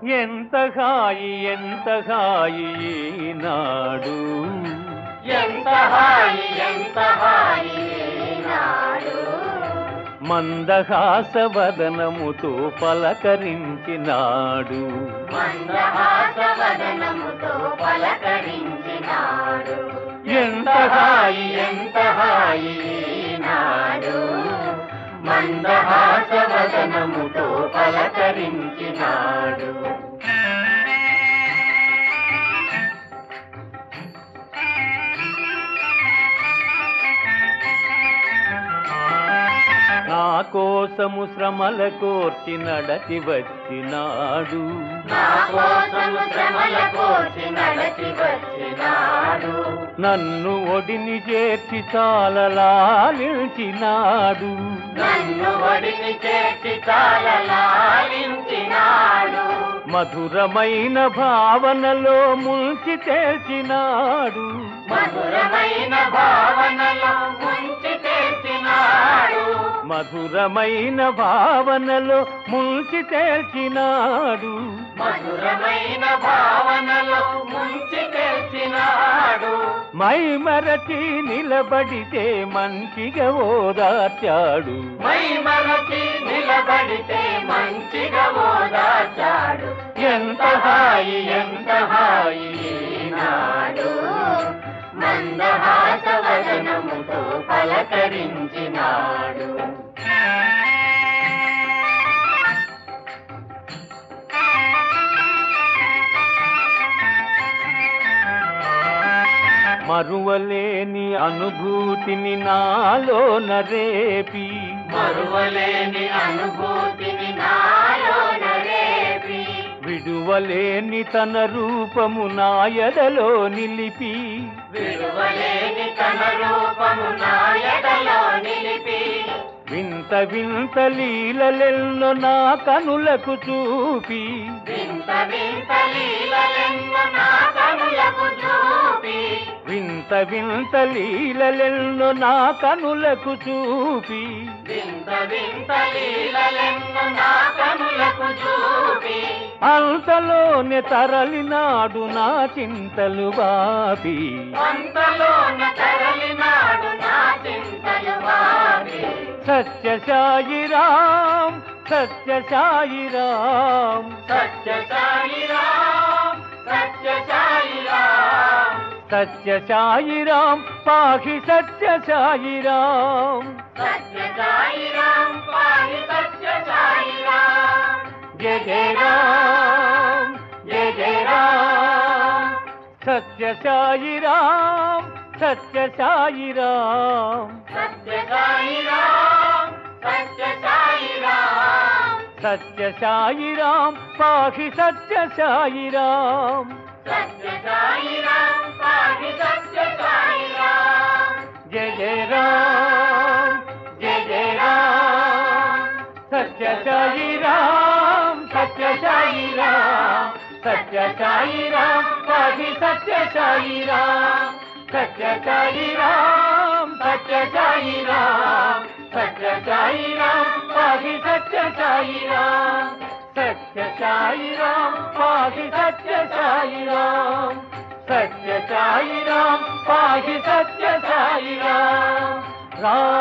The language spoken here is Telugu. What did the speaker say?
ఎంత హాయి ఎంత హాయి ఈనాడు ఎంత హాయి ఎంత హాయి నాడు మందహాస వదనముతో పలకరించినాడు మందహాస వదనముతో పలకరించినాడు ఎంత హాయి ఎంత హాయి నాడు మందహాస వదనముతో పలకరించినాడు నా కోసము శ్రమల కోర్చి నడచి వచ్చినాడు నా కోసము శ్రమల కోసి నడచి వచ్చినాడు నన్ను ఒడిని చేర్చి చాలలాలించినాడు నన్ను ఒడిని చేర్చి చాలా లాలించినాడు మధురమైన భావనలో ముంచి తేల్చినాడు మధురమైన భావనలో ముంచి తెచ్చినాడు మధురమైన భావనలో ముంచి తేల్చినాడు మధురమైన భావనలో ముంచి తెచ్చినాడు మై మరచి నిలబడితే మంచిగా ఓదార్చాడు మై మరచి నిలబడితే మంచిగా ఓదాచాడు ఎంత హాయి ఎంత హాయి నాడు మందహాస వదనముతో పలకరించినాడు మరువలేని అనుభూతిని నాలో నరేపి మరువలేని అనుభూతిని నాలో నరేపి విడువలేని తన రూపము నా ఎదలో నిలిపి విడువలేని తన రూపము నా ఎడలో నిలిపి వింత వింత లీలలెల్లో నా కనులకు చూపి వింత వింత లీలలెన్నో నా కనులకు చూపి వింత వింత లీలలెల్లో నా కనులకు చూపి వింత వింత లీలలెన్నో నా కనులకు చూపి అంతలోనే తరలినాడు నా చింతలు బాపి అంతలోన తరలినాడు నా చింతలు వారి సత్య సాయిరాం సత్య సాయిరాం సత్య సాయిరాం సత్య సాయిరాం సత్య సాయిరాం పాహి సత్య సాయిరాం సత్య సాయిరాం పాహి సత్య సాయిరాం జయ జయ రామ్ జయ జయ రామ్ సత్య సాయిరాం సత్య సాయిరాం సత్య సాయిరాం సత్య సాయిరాం సత్య సాయిరాం పాహి సత్య సాయిరాం సత్య సాయిరాం పాహి సత్య సాయిరాం జయ జయ రామ్ జయ జయ రామ్ సత్య సాయిరాం సత్య సాయిరాం సత్య సాయిరాం పాహి సత్య సాయిరాం సత్య సాయిరాం సత్య సాయిరాం సత్య సాయిరాం పాహి సత్య సాయిరాం సత్య సాయిరాం పాహి సత్య సాయిరాం సత్య సాయిరాం పాహి సత్య సాయిరాం రా